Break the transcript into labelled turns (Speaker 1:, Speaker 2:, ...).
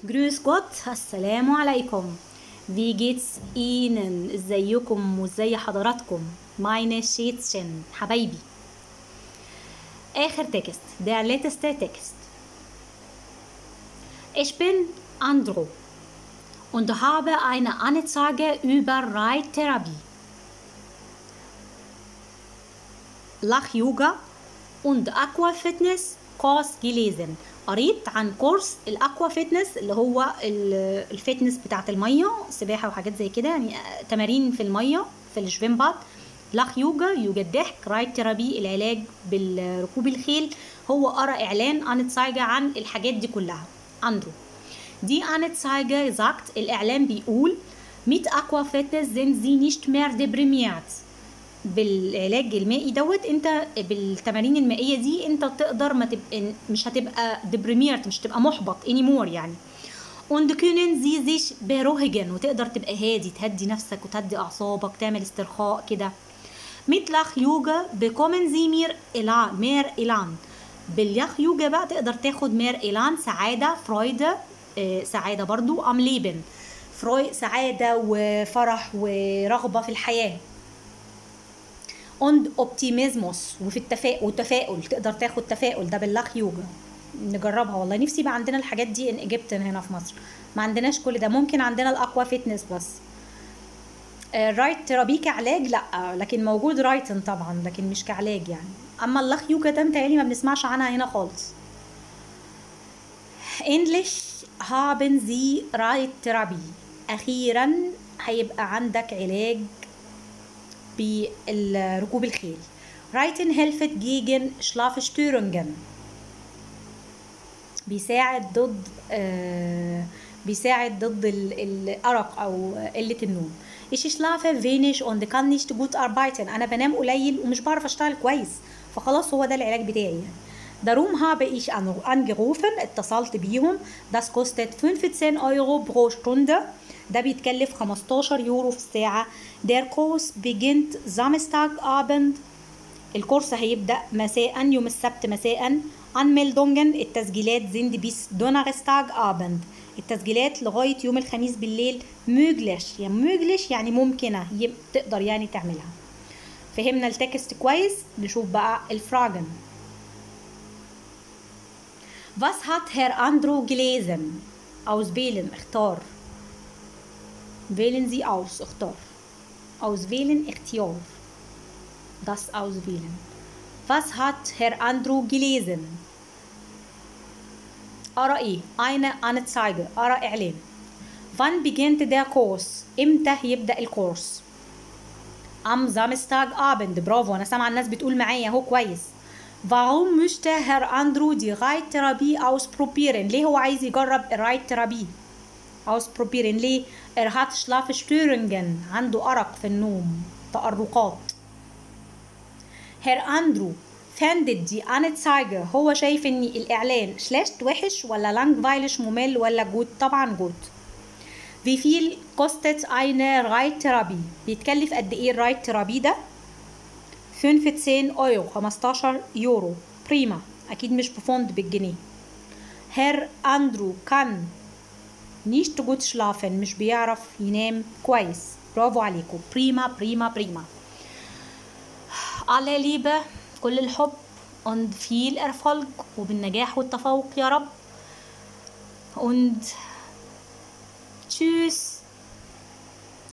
Speaker 1: Grüß Gott السلام عليكم Wie geht's Ihnen ازيكم وازي حضراتكم Meine Schätzchen حبايبي آخر تكست der letzte Text Ich bin Andro und habe eine Anzeige über Reittherapie Lach Yoga und Aqua Fitness Kurs gelesen قريت عن كورس الاكوا فيتنس اللي هو ال- الفيتنس بتاعه الميه سباحه وحاجات زي كده يعني تمارين في الميه في الشفيمباد لاخ يوجا يوجا الضحك رايت تيرابي العلاج بالركوب الخيل هو قرا اعلان انتسايجا عن الحاجات دي كلها اندرو دي انتسايجا زاكت الاعلان بيقول ميت اكوا فيتنس sind sie nicht mehr deprimiert بالعلاج المائي دوت انت بالتمارين المائيه دي انت تقدر ما تبقى مش هتبقى ديبريميرت مش هتبقى محبط انيمور يعني und können sie sich beruhigen وتقدر تبقى هادي تهدي نفسك وتهدي اعصابك تعمل استرخاء كده mit Lach يوجا bekommen sie mehr Elan mehr Elan باليخ يوجا بقى تقدر تاخد مير إيلان سعادة فرويدة آه، سعادة برضو أم ليبن فروي سعادة وفرح ورغبة في الحياة und اوبتيميزموس وفي التفاؤل وتفاؤل تقدر تاخد تفاؤل ده باللخ يوجا نجربها والله نفسي يبقى عندنا الحاجات دي ان ايجيبتن هنا في مصر ما عندناش كل ده ممكن عندنا الاقوى فيتنس بس رايت ترابي كعلاج لا لكن موجود رايتن طبعا لكن مش كعلاج يعني اما اللخ يوجا ده متهيألي ما بنسمعش عنها هنا خالص Endlich haben Sie Reittherapie. أخيرا هيبقى عندك علاج بركوب الخيل. Reiten hilft gegen Schlafstörungen. بيساعد ضد آه بيساعد ضد ال- الأرق أو قلة النوم. Ich schlafe wenig und kann nicht gut arbeiten. أنا بنام قليل ومش بعرف أشتغل كويس. فخلاص هو ده العلاج بتاعي يعني. Darum habe ich an- angerufen, اتصلت بيهم. Das kostet 15 Euro pro Stunde. ده بيتكلف 15 يورو في الساعة. Der Kurs beginnt Samstagabend. الكورس هيبدأ مساء يوم السبت مساء. Anmeldungen التسجيلات sind bis Donnerstagabend. التسجيلات لغاية يوم الخميس بالليل möglich يعني möglich يعني ممكنة يب- تقدر يعني تعملها. فهمنا التكست كويس نشوف بقى الفراجن. Was hat Herr Andro gelesen? Auswählen, اختار. Wählen Sie aus, اختار. Auswählen, اختيار. Das auswählen. Was hat Herr Andro gelesen? أرى إيه؟ eine Anzeige أرى إعلان. Wann beginnt der Kurs? إمتى يبدأ الكورس؟ am Samstagabend برافو أنا سامعة الناس بتقول معايا أهو كويس. Warum möchte Herr Andrew die Reittherapie ausprobieren? ليه هو عايز يجرب الرايتثيرابي؟ ausprobieren ليه؟ Er hat Schlafstörungen عنده أرق في النوم تأرقات. Herr Andrew findet die Anzeige هو شايف ان الاعلان schlecht وحش ولا langweilig ممل ولا جود طبعا جود Wie viel kostet eine Reittherapie بيتكلف قد ايه الرايتثيرابي ده 15 اورو 15 يورو بريما اكيد مش بفوند بالجنيه هير اندرو كان nicht gut schlafen مش بيعرف ينام كويس برافو عليكم بريما بريما بريما alle Liebe كل الحب und viel Erfolg وبالنجاح والتفوق يا رب und tschüss